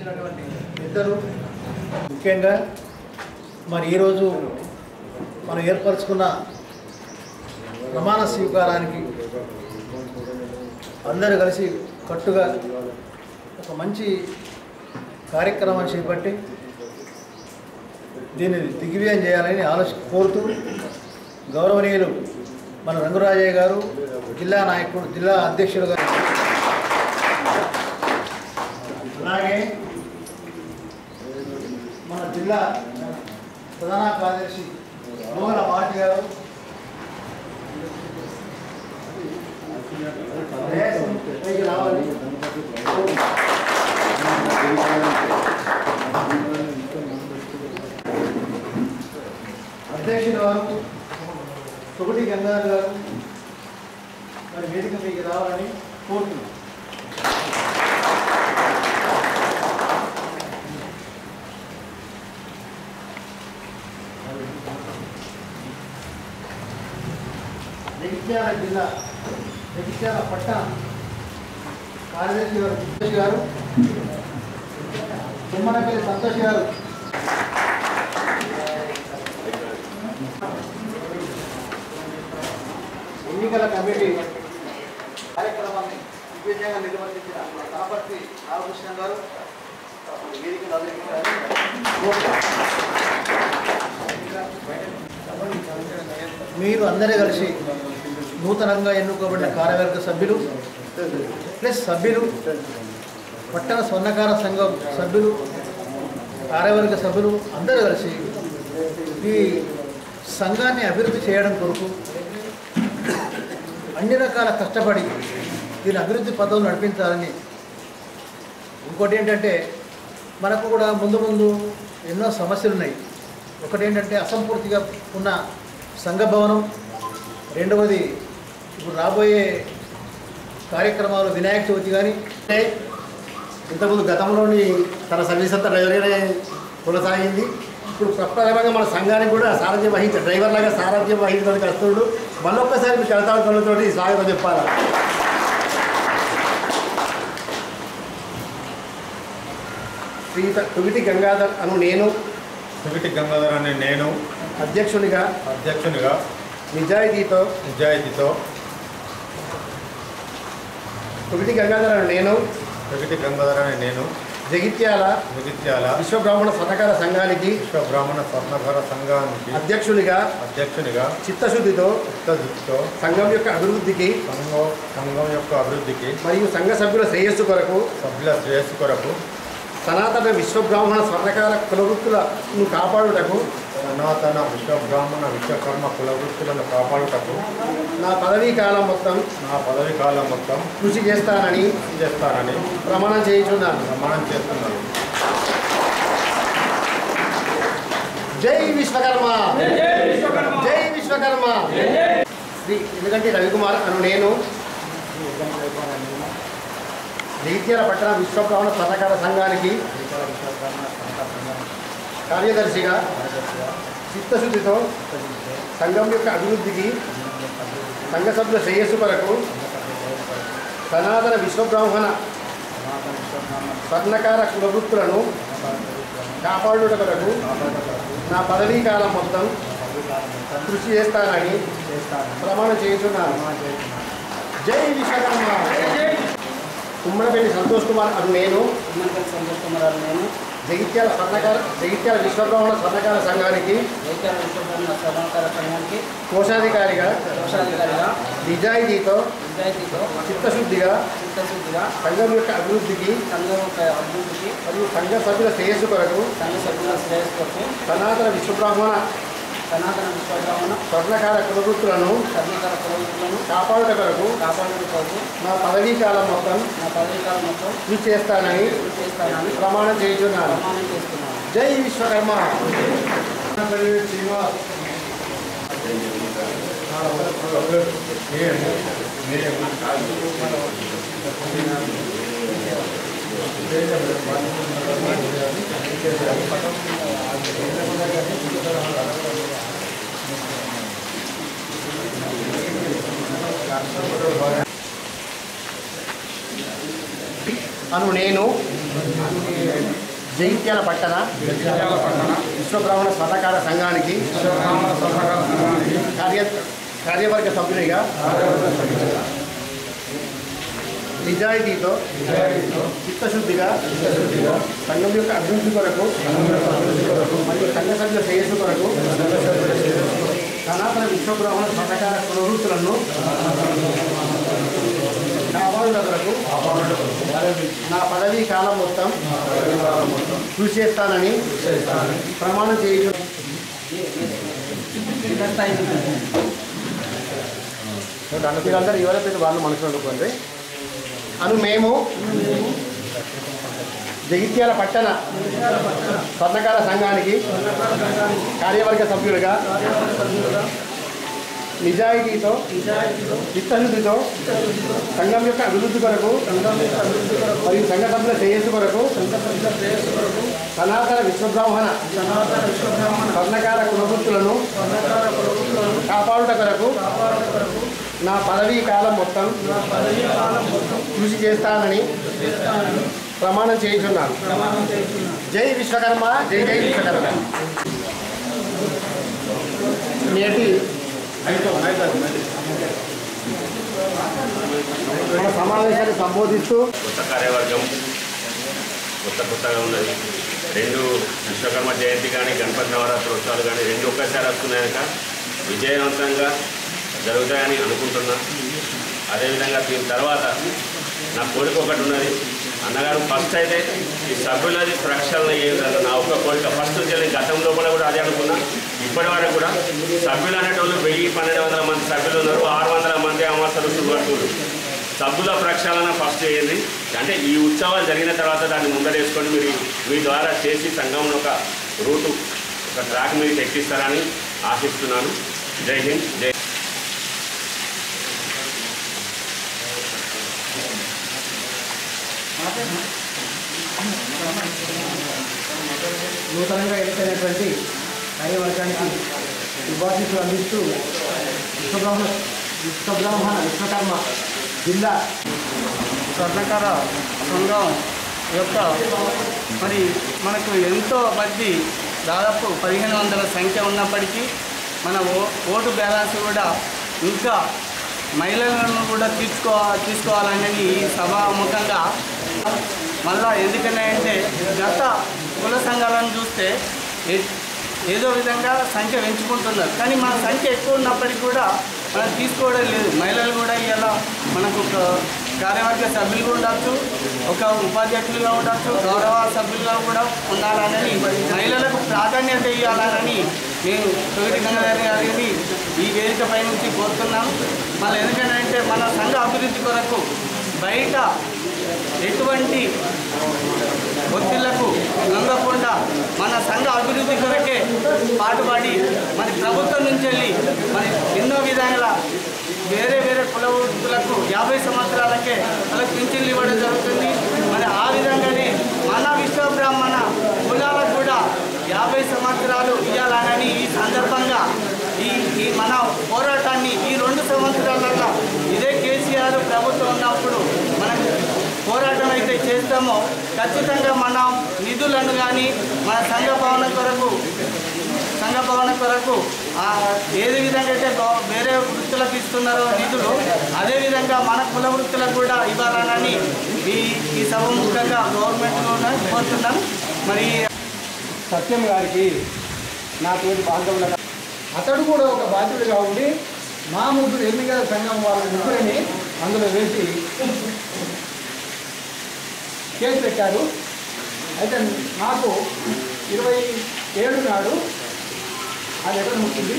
వచ్చినటువంటి పెద్దలు ముఖ్యంగా మరి ఈరోజు మనం ఏర్పరచుకున్న ప్రమాణ స్వీకారానికి అందరూ కలిసి కట్టుగా ఒక మంచి కార్యక్రమాన్ని చేపట్టి దీన్ని దిగ్విజయం చేయాలని ఆలోచన కోరుతూ గౌరవనీయులు మన రంగురాజయ్య గారు జిల్లా నాయకుడు జిల్లా అధ్యక్షుడు గారు అలాగే మన జిల్లా ప్రధాన కార్యదర్శి మోహన పార్టీ గారు పైకి రావాలి అధ్యక్షుడు గారు తొగటి గంగాధర్ గారు మరి వేదిక మీకు రావాలని కోరుతున్నాను జగిత్యాల జిల్లా జగిత్యాల పట్టణ కార్యదర్శి గారు సంతోష్ గారు తుమ్మనపల్లి సంతోష్ గారు ఎన్నికల కమిటీ కార్యక్రమాన్ని దిగ్విజయంగా నిర్వర్తించిన కనపర్తి రామకృష్ణ గారు వేదికను అధికారాన్ని మీరు అందరూ కలిసి నూతనంగా ఎన్నుకోబడిన కార్యవర్గ సభ్యులు ప్లస్ సభ్యులు పట్టణ స్వర్ణకార సంఘం సభ్యులు కార్యవర్గ సభ్యులు అందరూ కలిసి ఈ సంఘాన్ని అభివృద్ధి చేయడం కొరకు అన్ని రకాల కష్టపడి దీని అభివృద్ధి పదవులు నడిపించాలని ఇంకోటి ఏంటంటే మనకు కూడా ముందు ముందు ఎన్నో సమస్యలు ఉన్నాయి ఒకటి ఏంటంటే అసంపూర్తిగా ఉన్న సంఘ భవనం రెండవది ఇప్పుడు రాబోయే కార్యక్రమాలు వినాయక చవితి కానీ అంటే ఇంతకుముందు గతంలోని తన సర్వీస్ అంతా డ్రైవర్గానే కొనసాగింది ఇప్పుడు ప్రప్రథమంగా మన సంఘానికి కూడా సారథ్యం వహించారు డ్రైవర్ లాగా సారథ్యం వహించడానికి వస్తుడు మళ్ళొక్కసారి మీ కడతాల కళ్ళతోటి స్వాగతం చెప్పాలి శ్రీత తుగిటి గంగాధర్ అను నేను తుగిటి గంగాధర్ అనే నేను అధ్యక్షునిగా అధ్యక్షునిగా నిజాయితీతో నిజాయితీతో తుగిటి గంగాధర్ అను నేను తుగిటి గంగాధర్ అనే నేను జగిత్యాల జగిత్యాల విశ్వబ్రాహ్మణ స్వర్ణకార సంఘానికి విశ్వ బ్రాహ్మణ స్వర్ణభర సంఘానికి అధ్యక్షునిగా అధ్యక్షునిగా చిత్తశుద్ధితో చిత్తశుద్ధితో సంఘం యొక్క అభివృద్ధికి సంఘం సంఘం యొక్క అభివృద్ధికి మరియు సంఘ సభ్యుల శ్రేయస్సు కొరకు సభ్యుల శ్రేయస్సు కొరకు సనాతన విశ్వబ్రాహ్మణ స్వర్ణకార కులవృత్తులను కాపాడుటకు సనాతన విశ్వ బ్రాహ్మణ విశ్వకర్మ కులవృత్తులను కాపాడుటకు నా పదవీ కాలం మొత్తం నా పదవి కాలం మొత్తం కృషి చేస్తానని కృషి చేస్తానని ప్రమాణం చేయించున్నాను ప్రమాణం చేస్తున్నాను జై విశ్వకర్మ జై విశ్వకర్మ శ్రీ ఎందుకంటే రవికుమార్ అను నేను జగిత్యాల పట్టణ విశ్వబ్రాహ్మణ స్వర్ణకార సంఘానికి కార్యదర్శిగా చిత్తశుద్ధితో సంఘం యొక్క అభివృద్ధికి సంఘ సభ్యుల శ్రేయస్సు కొరకు సనాతన విశ్వబ్రాహ్మణ స్వర్ణకార కులవృత్తులను కాపాడుట కొరకు నా పదవీ కాలం మొత్తం కృషి చేస్తానని ప్రమాణం చేస్తున్నాను జై విశ్వకర్మ కుమ్మడపల్లి సంతోష్ కుమార్ అను నేను ఉమ్మడిపల్లి సంతోష్ కుమార్ నేను జగిత్యాల స్వర్ణకార జగిత్యాల విశ్వబ్రాహ్మణ స్వర్ణకార సంఘానికి జైత్యాల విశ్వబ్రహ్మణ సభాకార సంఘానికి కోశాధికారిగా కోశాధికారిగా నిజాయితీతో నిజాయితీతో చిత్తశుద్ధిగా చిత్తశుద్ధిగా సంఘం యొక్క అభివృద్ధికి సంఘం యొక్క అభివృద్ధికి మరియు సంఘ సభ్యుల శ్రేయస్సు కొరకు సంఘ సభ్యుల శ్రేయస్ కొరకు సనాతన విశ్వబ్రాహ్మణ సనాతన విశ్వబ్రాహ్మణ స్వర్ణకార కులవృత్తులను కర్ణకార కులవృత్తులను కాపాడుట కొరకు కాపాడుట కొరకు నా పదవీ కాలం మొత్తం నా పదవీ కాలం మొత్తం కృషి చేస్తానని కృషి చేస్తానని ప్రమాణం చేస్తున్నాను ప్రమాణం చేస్తున్నాను జై విశ్వకర్మ అను నేను జగిత్యాల పట్టణ విశ్వబ్రాహ్మణ స్వర్ణకార సంఘానికి కార్య కార్యవర్గ సభ్యునిగా నిజాయితీతో చిత్తశుద్ధిగా సంఘం యొక్క అభివృద్ధి కొరకు మరియు సంఘ సభ్యుల శ్రేయస్సు కొరకు సనాతన విశ్వబ్రాహ్మణ స్వర్ణకార కులవృత్తులను కాపాడుట కొరకు నా పదవీ కాలం మొత్తం కృషి చేస్తానని ప్రమాణం చేయు మీరందరూ ఎవరైతే వాళ్ళు మనసులో అనుకోండి అను మేము జగిత్యాల పట్టణ స్వర్ణకార సంఘానికి కార్యవర్గ సభ్యులుగా నిజాయితీతో చిత్తశుద్ధితో సంఘం యొక్క అభివృద్ధి కొరకు మరియు సంఘ సభ్యుల శ్రేయస్సు కొరకు సనాతన విశ్వబ్రాహ్మణ స్వర్ణకార కులవృత్తులను కాపాడుట కొరకు నా పదవీ కాలం మొత్తం కృషి చేస్తానని ప్రమాణం చేయించున్నాను జై విశ్వకర్మ జై జై విశ్వకర్మ నేటి మన సమావేశాన్ని సంబోధిస్తూ కొత్త కార్యవర్గం కొత్త కొత్తగా ఉన్నది రెండు విశ్వకర్మ జయంతి కానీ గణపతి నవరాత్రి ఉత్సవాలు కానీ రెండు ఒక్కసారి వస్తున్నాయక విజయవంతంగా జరుగుతాయని అనుకుంటున్నా అదేవిధంగా దీని తర్వాత నా కోరిక ఒకటి ఉన్నది అన్నగారు ఫస్ట్ అయితే ఈ సభ్యులది ప్రక్షాళన ఏ విధంగా నా ఒక్క కోరిక ఫస్ట్ నుంచి నేను గతం లోపల కూడా అదే అనుకున్నా ఇప్పటి వరకు కూడా సభ్యులు అనేటోళ్ళు వెయ్యి పన్నెండు వందల మంది సభ్యులు ఉన్నారు ఆరు వందల మంది అమాసలు శుభార్తులు సభ్యుల ప్రక్షాళన ఫస్ట్ చేయండి అంటే ఈ ఉత్సవాలు జరిగిన తర్వాత దాన్ని ముందరేసుకొని మీరు మీ ద్వారా చేసి సంఘంలో ఒక రూటు ఒక ట్రాక్ మీరు ఎక్కిస్తారని ఆశిస్తున్నాను జై హింద్ జై నూతనంగా ఎన్నికైనటువంటి కార్యవర్గానికి శుభాశీస్సులు అందిస్తూ విశ్వబ్రహ్మ విశ్వబ్రాహ్మణ విశ్వకర్మ జిల్లా స్వర్ణకార సంఘం యొక్క మరి మనకు ఎంతో మంది దాదాపు పదిహేను వందల సంఖ్య ఉన్నప్పటికీ మన ఓ ఓటు బ్యాలెన్స్ కూడా ఇంకా మహిళలను కూడా తీసుకో తీసుకోవాలని ఈ సభాముఖంగా మళ్ళా ఎందుకని అంటే గత కుల సంఘాలను చూస్తే ఏ- ఏదో విధంగా సంఖ్య పెంచుకుంటున్నారు కానీ మన సంఖ్య ఎక్కువ ఉన్నప్పటికీ కూడా మనం తీసుకోవడం లేదు మహిళలు కూడా ఇలా మనకు ఒక కార్యవర్గ సభ్యులుగా ఉండొచ్చు ఒక ఉపాధ్యక్షులుగా ఉండొచ్చు గౌరవ సభ్యులుగా కూడా ఉండాలని మహిళలకు ప్రాధాన్యత ఇవ్వాలని నేను తొగిటి గంగాధర్ గారిని ఈ వేదికపై నుంచి కోరుతున్నాను మళ్ళీ ఎందుకంటే మన సంఘ అభివృద్ధి కొరకు బయట ఎటువంటి ఒత్తిళ్లకు లొంగకుండా మన సంఘ అభివృద్ధి కొరకే పాటుపడి మరి ప్రభుత్వం నుంచి వెళ్ళి మరి ఎన్నో విధాల వేరే వేరే కుల వృత్తులకు యాభై సంవత్సరాలకే వాళ్ళకి పింఛన్లు ఇవ్వడం జరుగుతుంది మరి ఆ విధంగానే మన విశ్వ బ్రాహ్మణ కులాలకు కూడా యాభై సంవత్సరాలు ఇవ్వాలని ఈ సందర్భంగా ఈ ఈ మన పోరాటాన్ని ఈ రెండు సంవత్సరాలలో ఇదే కేసీఆర్ ప్రభుత్వం ఉన్నప్పుడు మనం పోరాటం అయితే చేస్తామో ఖచ్చితంగా మనం నిధులను కానీ మన సంఘ భవన కొరకు సంఘ భవన కొరకు ఆ, ఏది విధంగా అయితే గవ- వేరే వృత్తులకు ఇస్తున్నారో నిధులు అదేవిధంగా మన కుల వృత్తులకు కూడా ఇవ్వాలని ఈ ఈ సభముఖంగా గవర్నమెంట్ కోరుతున్నాను మరి సత్యం గారికి నా తోటి బాంధవుల అతడు కూడా ఒక బాధ్యుడిగా ఉండి మా ముగ్గురు ఎన్నికల సంఘం వాళ్ళ ముగ్గురిని అందులో వేసి కేసు పెట్టారు అయితే నాకు ఇరవై ఏడు నాడు అది ఎక్కడ ముట్టింది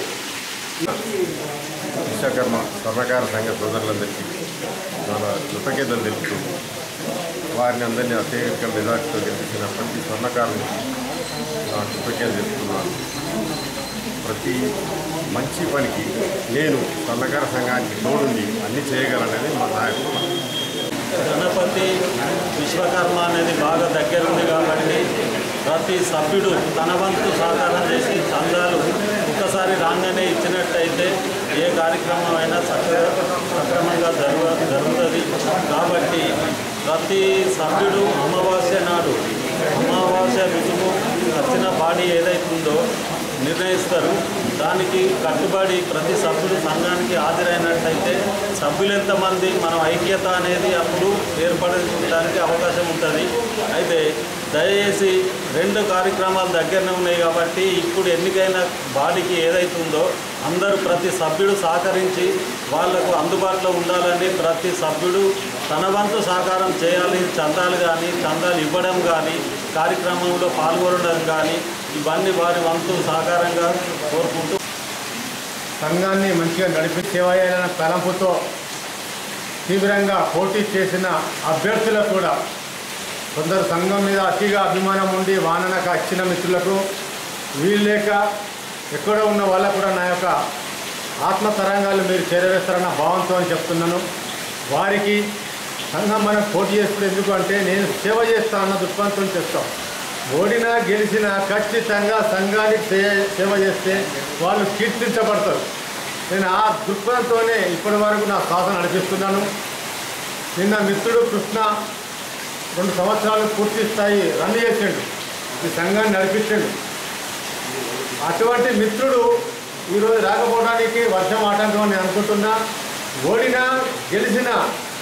విశ్వకర్మ స్వర్ణకార సంఘ సోదరులందరికీ మన కృతజ్ఞతలు తెలుపుతూ వారిని అందరినీ అత్యధిక మెజార్టీతో గెలిపించిన ప్రతి స్వర్ణకారుని నా కృతజ్ఞతలు తెలుపుతున్నాను ప్రతి మంచి పనికి నేను స్వర్ణకార సంఘానికి తోడుండి అన్ని చేయగలనని మా నాయకుడు గణపతి విశ్వకర్మ అనేది బాగా దగ్గర ఉంది కాబట్టి ప్రతి సభ్యుడు తన వంతు సహకారం చేసి చందాలు ఒక్కసారి రాగానే ఇచ్చినట్టయితే ఏ కార్యక్రమం అయినా సక్ర సక్రమంగా జరుగు జరుగుతుంది కాబట్టి ప్రతి సభ్యుడు అమావాస్య నాడు అమావాస్య రుజువు వచ్చిన బాడీ ఏదైతుందో నిర్ణయిస్తారు దానికి కట్టుబడి ప్రతి సభ్యుడు సంఘానికి హాజరైనట్లయితే సభ్యులు ఎంతమంది మనం ఐక్యత అనేది అప్పుడు ఏర్పడడానికి అవకాశం ఉంటుంది అయితే దయచేసి రెండు కార్యక్రమాలు దగ్గరనే ఉన్నాయి కాబట్టి ఇప్పుడు ఎన్నికైన బాడీకి ఏదైతుందో అందరూ ప్రతి సభ్యుడు సహకరించి వాళ్లకు అందుబాటులో ఉండాలని ప్రతి సభ్యుడు తన వంతు సహకారం చేయాలి చందాలు కానీ చందాలు ఇవ్వడం కానీ కార్యక్రమంలో పాల్గొనడం కానీ ఇవన్నీ వారి వంతు సహకారంగా కోరుకుంటూ సంఘాన్ని మంచిగా నడిపి సేవ చేయాలన్న తలంపుతో తీవ్రంగా పోటీ చేసిన అభ్యర్థులకు కూడా కొందరు సంఘం మీద అతిగా అభిమానం ఉండి వాననక వచ్చిన మిత్రులకు వీలు లేక ఎక్కడో ఉన్న వాళ్ళకు కూడా నా యొక్క ఆత్మ తరంగాలు మీరు చేరవేస్తారన్న భావంతో అని చెప్తున్నాను వారికి సంఘం మనం పోటీ చేస్తుంది ఎందుకు అంటే నేను సేవ చేస్తానన్న దృక్పథంతో చెప్తాం ఓడినా గెలిచినా ఖచ్చితంగా సంఘానికి సే- సేవ చేస్తే వాళ్ళు కీర్తించబడతారు నేను ఆ దృక్పథంతోనే ఇప్పటి వరకు నా సాధన నడిపిస్తున్నాను నిన్న మిత్రుడు కృష్ణ రెండు సంవత్సరాలు పూర్తి స్థాయి రన్ చేసిండు ఈ సంఘాన్ని నడిపించండు అటువంటి మిత్రుడు ఈరోజు రాకపోవడానికి వర్షం ఆటంకం అని నేను అనుకుంటున్నా ఓడినా గెలిచినా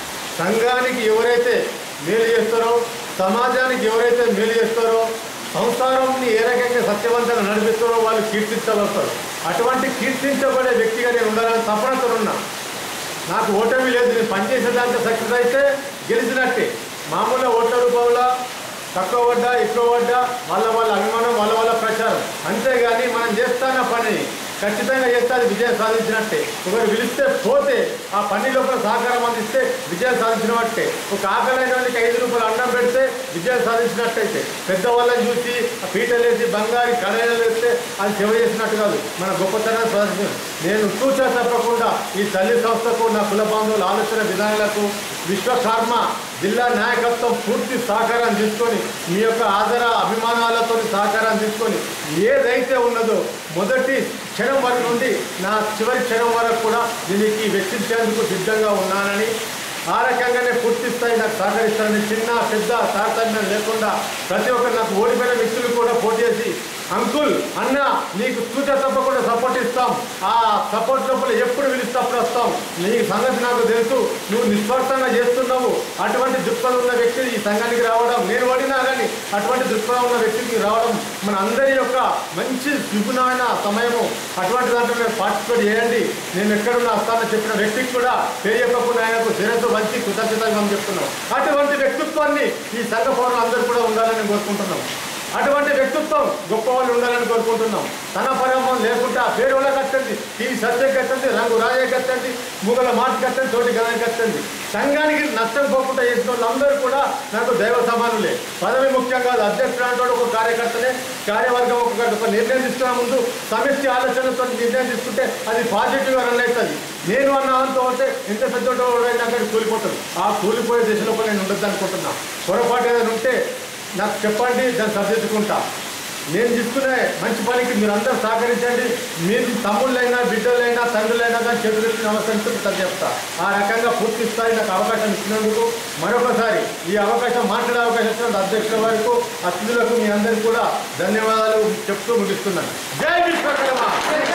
సంఘానికి ఎవరైతే మేలు చేస్తారో సమాజానికి ఎవరైతే మేలు చేస్తారో సంసారంని ఏ రకంగా సత్యవంతంగా నడిపిస్తారో వాళ్ళు కీర్తించబడతారు అటువంటి కీర్తించబడే వ్యక్తిగా నేను ఉండాలని తపనతో ఉన్నా నాకు ఓటమి లేదు నేను పనిచేసే దాంట్లో సక్సెస్ అయితే గెలిచినట్టే మామూలుగా ఓట్ల రూపంలో తక్కువ పడ్డా ఎక్కువ పడ్డా వాళ్ళ వాళ్ళ అభిమానం వాళ్ళ వాళ్ళ ప్రచారం అంతేగాని మనం చేస్తాన్న పని ఖచ్చితంగా చేస్తే అది విజయం సాధించినట్టే ఒకరు పిలిస్తే పోతే ఆ పని లోపల సహకారం అందిస్తే విజయం సాధించినట్టే ఒక ఆకలైన వాళ్ళకి ఐదు రూపాయలు అన్నం పెడితే విజయం సాధించినట్టయితే పెద్దవాళ్ళని చూసి ఆ పీటలు వేసి బంగారు కళలు వేస్తే అది సేవ చేసినట్టు కాదు మన గొప్పతనాన్ని సాధించారు నేను చూసా తప్పకుండా ఈ తల్లి సంస్థకు నా కుల బాంధవుల ఆలోచన విధానాలకు విశ్వకర్మ జిల్లా నాయకత్వం పూర్తి సహకారం తీసుకొని మీ యొక్క ఆదర అభిమానాలతో సహకారం తీసుకొని ఏదైతే ఉన్నదో మొదటి క్షణం వరకు నుండి నా చివరి క్షణం వరకు కూడా దీనికి వెచ్చించేందుకు సిద్ధంగా ఉన్నానని ఆ రకంగానే పూర్తి స్థాయి నాకు సహకరిస్తానని చిన్న పెద్ద తారతమ్యం లేకుండా ప్రతి ఒక్కరు నాకు ఓడిపోయిన వ్యక్తులు కూడా పోటీ చేసి అంకుల్ అన్న నీకు సూచ తప్పకుండా సపోర్ట్ ఇస్తాం ఆ సపోర్ట్ లోపల ఎప్పుడు పిలిస్తే అప్పుడు వస్తాం నీ సంగతి నాకు తెలుసు నువ్వు నిస్వార్థంగా చేస్తున్నావు అటువంటి దృక్పథం ఉన్న వ్యక్తి ఈ సంఘానికి రావడం నేను ఓడినా కానీ అటువంటి దృక్పథం ఉన్న వ్యక్తికి రావడం మన అందరి యొక్క మంచి విపుణమైన సమయము అటువంటి దాంట్లో మీరు పార్టిసిపేట్ చేయండి నేను ఎక్కడున్నా వస్తానని చెప్పిన వ్యక్తికి కూడా పేరు చెప్పకుండా ఆయనకు శిరస్సు మంచి కృతజ్ఞతగా చెప్తున్నాం అటువంటి వ్యక్తిత్వాన్ని ఈ సంఘ పౌరులు అందరూ కూడా ఉండాలని కోరుకుంటున్నాం అటువంటి వ్యక్తిత్వం గొప్ప వాళ్ళు ఉండాలని కోరుకుంటున్నాం తన పరమం లేకుండా పేరు వాళ్ళ కట్టండి టీవీ సత్యం కట్టండి రంగు రాజే కట్టండి ముగల మాట కట్టండి తోటి గదని కట్టండి సంఘానికి నష్టం పోకుండా చేసిన వాళ్ళందరూ కూడా నాకు దైవ సమానులే పదవి ముఖ్యం కాదు అధ్యక్షుడు అంటాడు ఒక కార్యకర్తనే కార్యవర్గం ఒక ఒక నిర్ణయం తీసుకున్న ముందు సమిష్టి ఆలోచనతో నిర్ణయం తీసుకుంటే అది పాజిటివ్గా రన్ అవుతుంది నేను అన్న అంతో అంటే ఎంత పెద్ద అక్కడికి కూలిపోతాడు ఆ కూలిపోయే దిశలో కూడా నేను ఉండొద్దు అనుకుంటున్నా పొరపాటు ఏదైనా ఉంటే నాకు చెప్పండి దాన్ని సర్దిద్దుకుంటా నేను తీసుకునే మంచి పనికి మీరు అందరూ సహకరించండి మీరు తమ్ముళ్ళైనా బిడ్డలైనా తండ్రులైనా కానీ చేతులెత్తి నమస్కరిస్తూ చెప్తా ఆ రకంగా పూర్తి స్థాయి నాకు అవకాశం ఇచ్చినందుకు మరొకసారి ఈ అవకాశం మాట్లాడే అవకాశం ఇచ్చిన అధ్యక్షుల వారికి అతిథులకు మీ అందరికీ కూడా ధన్యవాదాలు చెప్తూ ముగిస్తున్నాను జై విశ్వకర్మ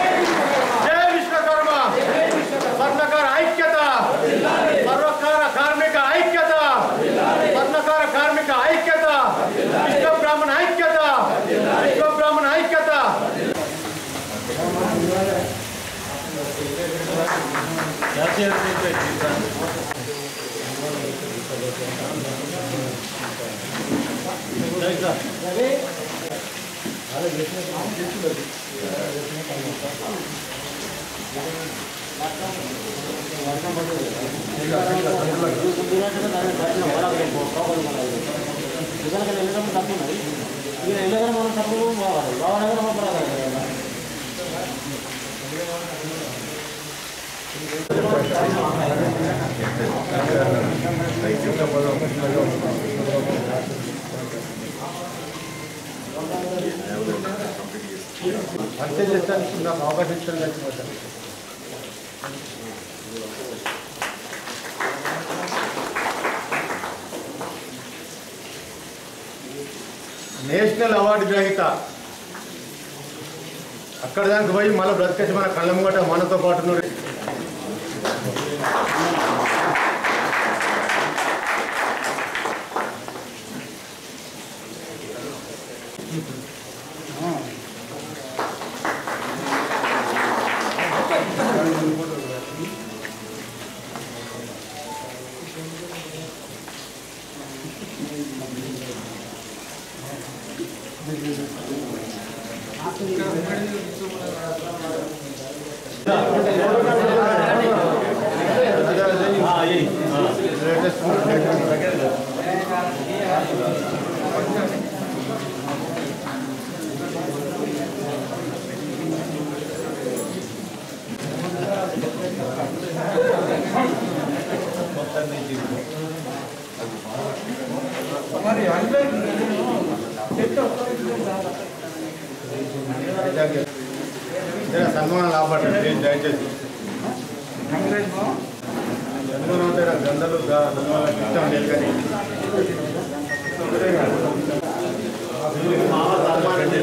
జై విశ్వకర్మ స్వర్ణకార ఐక్యత సర్వకార కార్మిక ఐక్యత స్వర్ణకార కార్మిక ఐక్యత విశ్వ బ్రాహ్మణ ఐక్యత విశ్వ బ్రాహ్మణ ఐక్యత జాతీయ అధ్యక్షుడు పరిచయం చేస్తానికి నాకు అవకాశం ఇచ్చిన చచ్చిపోతాను నేషనల్ అవార్డు గ్రహీత అక్కడ దానికి పోయి మళ్ళీ బ్రతికేసి మన కళ్ళ ముంగట మనతో పాటు ఉన్నాడు. లేటెస్ట్ జరా సన్మానం లాభపడ్డాడు ప్లీజ్ దయచేసి సన్మానం అంటే నాకు గందలు గా- సన్మానం ఇష్టం లేదు కానీ